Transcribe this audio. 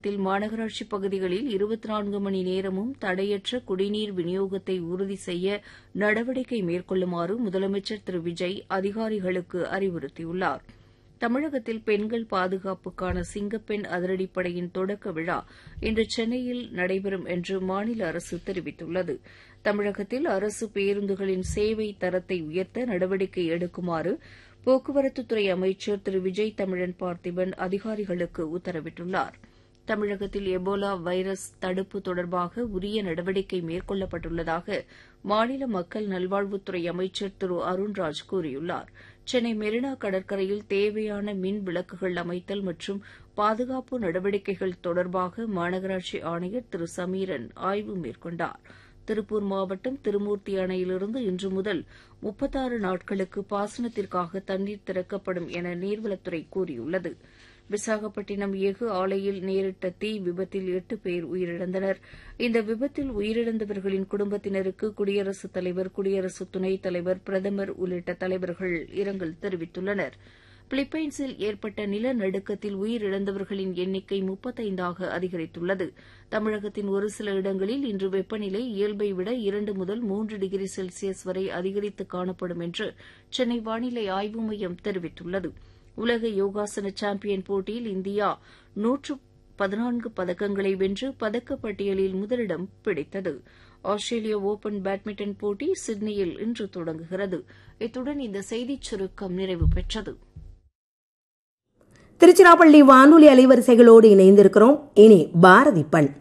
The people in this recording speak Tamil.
தமிழகத்தில் மாநகராட்சி பகுதிகளில் இருபத்தி நான்கு மணி நேரமும் தடையற்ற குடிநீர் விநியோகத்தை உறுதி செய்ய நடவடிக்கை மேற்கொள்ளுமாறு முதலமைச்சர் திரு விஜய் அதிகாரிகளுக்கு அறிவுறுத்தியுள்ளார் தமிழகத்தில் பெண்கள் பாதுகாப்புக்கான சிங்கப்பெண் அதிரடிப்படையின் தொடக்க விழா இன்று சென்னையில் நடைபெறும் என்று மாநில அரசு தெரிவித்துள்ளது தமிழகத்தில் அரசு பேருந்துகளின் சேவை தரத்தை உயர்த்த நடவடிக்கை எடுக்குமாறு போக்குவரத்துத்துறை அமைச்சர் திரு விஜய் தமிழன் பார்த்திபன் அதிகாரிகளுக்கு உத்தரவிட்டுள்ளார் தமிழகத்தில் எபோலா வைரஸ் தடுப்பு தொடர்பாக உரிய நடவடிக்கை மேற்கொள்ளப்பட்டுள்ளதாக மாநில மக்கள் நல்வாழ்வுத்துறை அமைச்சர் திரு அருண்ராஜ் கூறியுள்ளார் சென்னை மெரினா கடற்கரையில் தேவையான மின் விளக்குகள் அமைத்தல் மற்றும் பாதுகாப்பு நடவடிக்கைகள் தொடர்பாக மாநகராட்சி ஆணையர் திரு சமீரன் ஆய்வு மேற்கொண்டார் திருப்பூர் மாவட்டம் திருமூர்த்தி அணையிலிருந்து இன்று முதல் முப்பத்தாறு நாட்களுக்கு பாசனத்திற்காக தண்ணீர் திறக்கப்படும் என நீர்வளத்துறை கூறியுள்ளது விசாகப்பட்டினம் எஃகு ஆலையில் நேரிட்ட தீ விபத்தில் எட்டு பேர் உயிரிழந்தனர் இந்த விபத்தில் உயிரிழந்தவர்களின் குடும்பத்தினருக்கு குடியரசுத் தலைவர் குடியரசு துணைத் தலைவர் பிரதமர் உள்ளிட்ட தலைவர்கள் இரங்கல் தெரிவித்துள்ளனர் பிலிப்பைன்ஸில் ஏற்பட்ட நிலநடுக்கத்தில் உயிரிழந்தவர்களின் எண்ணிக்கை முப்பத்தைந்தாக அதிகரித்துள்ளது தமிழகத்தின் ஒரு சில இடங்களில் இன்று வெப்பநிலை இயல்பை விட இரண்டு முதல் மூன்று டிகிரி செல்சியஸ் வரை அதிகரித்து காணப்படும் என்று சென்னை வானிலை ஆய்வு மையம் தெரிவித்துள்ளது உலக யோகாசன சாம்பியன் போட்டியில் இந்தியா நூற்று பதினான்கு பதக்கங்களை வென்று பதக்கப்பட்டியலில் முதலிடம் பிடித்தது ஆஸ்திரேலிய ஒபன் பேட்மிண்டன் போட்டி சிட்னியில் இன்று தொடங்குகிறது இத்துடன் இந்த செய்திச் சுருக்கம் நிறைவு பெற்றது திருச்சிராப்பள்ளி வானொலி அலைவரிசைகளோடு இணைந்திருக்கிறோம் இனி பாரதி பண்